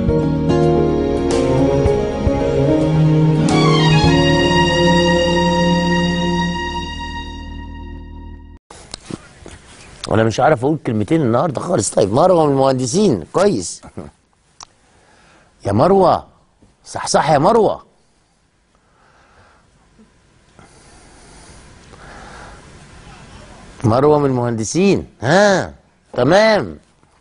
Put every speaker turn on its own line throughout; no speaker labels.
وانا مش عارف اقول كلمتين النهارده خالص طيب مروه من المهندسين كويس يا مروه صح صح يا مروه مروه من المهندسين ها تمام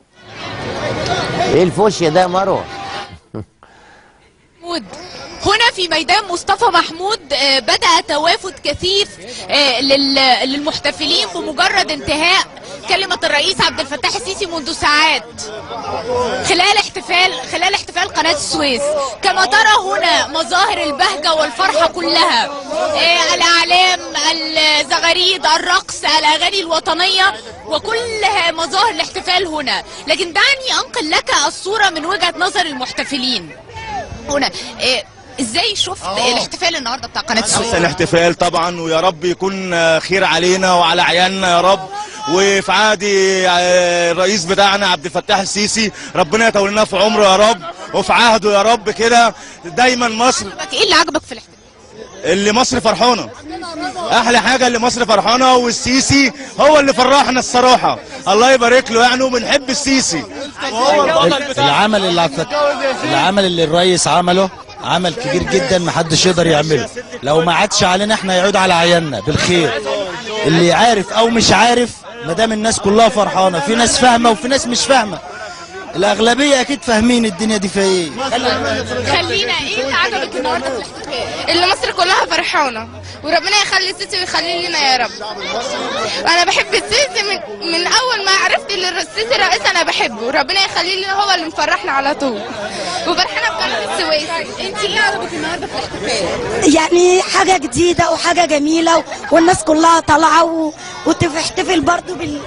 ايه الفوشيا ده يا مروه
محمود هنا في ميدان مصطفى محمود آه، بدأ توافد كثيف آه، لل- للمحتفلين بمجرد انتهاء كلمة الرئيس عبد الفتاح السيسي منذ ساعات خلال احتفال خلال احتفال قناة السويس كما ترى هنا مظاهر البهجة والفرحة كلها آه، الأعلام الزغاريد الرقص الأغاني الوطنية وكل مظاهر الاحتفال هنا لكن دعني أنقل لك الصورة من وجهة نظر المحتفلين هنا إيه ازاي شفت الاحتفال النهارده بتاع قناه السويس
احسن احتفال طبعا ويا رب يكون خير علينا وعلى عيالنا يا رب وفي عهد آه، الرئيس بتاعنا عبد الفتاح السيسي ربنا يطول لنا في عمره يا رب وفي عهده يا رب كده دايما مصر
عجبك ايه اللي عجبك في الاحتفال
اللي مصر فرحانه احلى حاجه اللي مصر فرحانه والسيسي هو اللي فرحنا الصراحه الله يبارك له يعني وبنحب السيسي وهو البطل بتاعنا
العمل اللي عفت... العمل اللي الرئيس عمله عمل كبير جدا محدش يقدر يعمله لو ما عادش علينا احنا يعود على عيالنا بالخير اللي عارف او مش عارف ما دام الناس كلها فرحانه في ناس فاهمه وفي ناس مش فاهمه الاغلبيه اكيد فاهمين الدنيا دي فيها ايه
خلينا ايه اللي عجبك النهارده في الاحتفال
اللي مصر كلها فرحانة وربنا يخلي السيسي ويخليه لنا يا رب انا بحب السيسي من, من اول ما عرفت ان السيسي رئيس انا بحبه وربنا يخليه لنا هو اللي مفرحنا على طول وفرحانة بقناة السويس
انت ايه عجبك النهارده في الاحتفال
يعني حاجة جديدة وحاجة جميلة و- والناس كلها طالعة و... وتحتفل برضو بال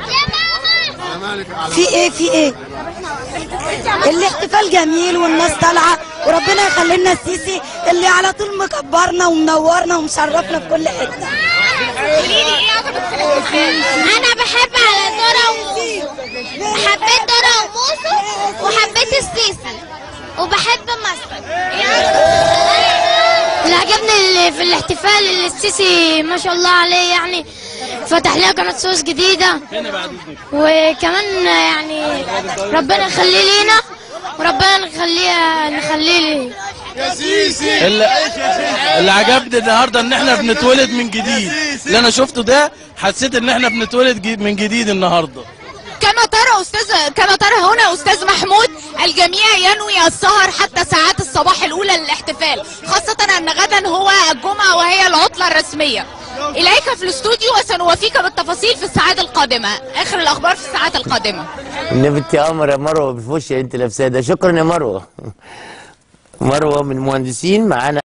في ايه في ايه الاحتفال جميل والناس طالعة وربنا يخلي لنا السيسي اللي على طول مكبرنا ومنورنا ومشرفنا في كل حتة
قولي لي ايه عجبك في الاحتفال
انا بحب على دورة وموسو حبيت دورة وموسو وحبيت السيسي وبحب مصر اللي عجبني اللي في الاحتفال اللي السيسي ما شاء الله عليه يعني فتح لنا قناة سويس جديدة وكمان يعني ربنا يخليه لينا وربنا نخليه نخليه لي
اللي, اللي عجبني النهارده ان احنا بنتولد من جديد اللي انا شفته ده حسيت ان احنا بنتولد جي- من جديد النهارده
كما ترى استاذ كما ترى هنا استاذ محمود الجميع ينوي السهر حتى ساعات الصباح الاولى للاحتفال خاصه ان غدا هو الجمعه وهي العطله الرسميه اليك في الاستوديو وسنوافيك بالتفاصيل في الساعات القادمه اخر الاخبار في الساعات القادمه
النبي انت يا قمر يا مروه بالفوشيا انت لابساه ده شكرا يا مروه مروه من المهندسين معانا